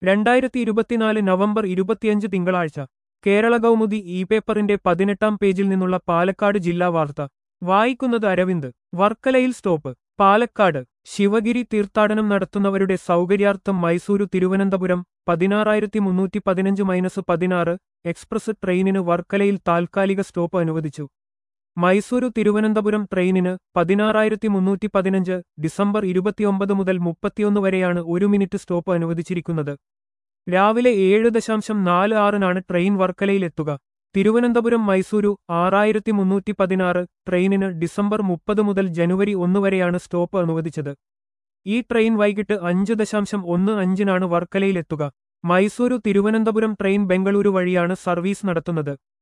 രണ്ടായിരത്തി ഇരുപത്തിനാല് നവംബർ ഇരുപത്തിയഞ്ച് തിങ്കളാഴ്ച കേരള കൗമുദി ഇ പേപ്പറിന്റെ പതിനെട്ടാം പേജിൽ നിന്നുള്ള പാലക്കാട് ജില്ലാ വാർത്ത വായിക്കുന്നത് അരവിന്ദ് വർക്കലയിൽ സ്റ്റോപ്പ് പാലക്കാട് ശിവഗിരി തീർത്ഥാടനം നടത്തുന്നവരുടെ സൗകര്യാർത്ഥം മൈസൂരു തിരുവനന്തപുരം പതിനാറായിരത്തി മുന്നൂറ്റി പതിനഞ്ച് മൈനസ് പതിനാറ് എക്സ്പ്രസ് ട്രെയിനിന് വർക്കലയിൽ താൽക്കാലിക സ്റ്റോപ്പ് അനുവദിച്ചു മൈസൂരു തിരുവനന്തപുരം ട്രെയിനിന് പതിനാറായിരത്തി മുന്നൂറ്റി പതിനഞ്ച് ഡിസംബർ ഇരുപത്തിയൊമ്പത് മുതൽ മുപ്പത്തിയൊന്ന് വരെയാണ് ഒരു മിനിറ്റ് സ്റ്റോപ്പ് അനുവദിച്ചിരിക്കുന്നത് രാവിലെ ഏഴ് ദശാംശം നാല് ആറിനാണ് ട്രെയിൻ വർക്കലയിലെത്തുക തിരുവനന്തപുരം മൈസൂരു ആറായിരത്തി മുന്നൂറ്റി പതിനാറ് ട്രെയിനിന് ഡിസംബർ മുപ്പത് മുതൽ ജനുവരി ഒന്ന് വരെയാണ് സ്റ്റോപ്പ് അനുവദിച്ചത് ഈ ട്രെയിൻ വൈകിട്ട് അഞ്ച് ദശാംശം ഒന്ന് അഞ്ചിനാണ് വർക്കലയിലെത്തുക മൈസൂരു തിരുവനന്തപുരം ട്രെയിൻ ബംഗളൂരു വഴിയാണ് സർവീസ് നടത്തുന്നത്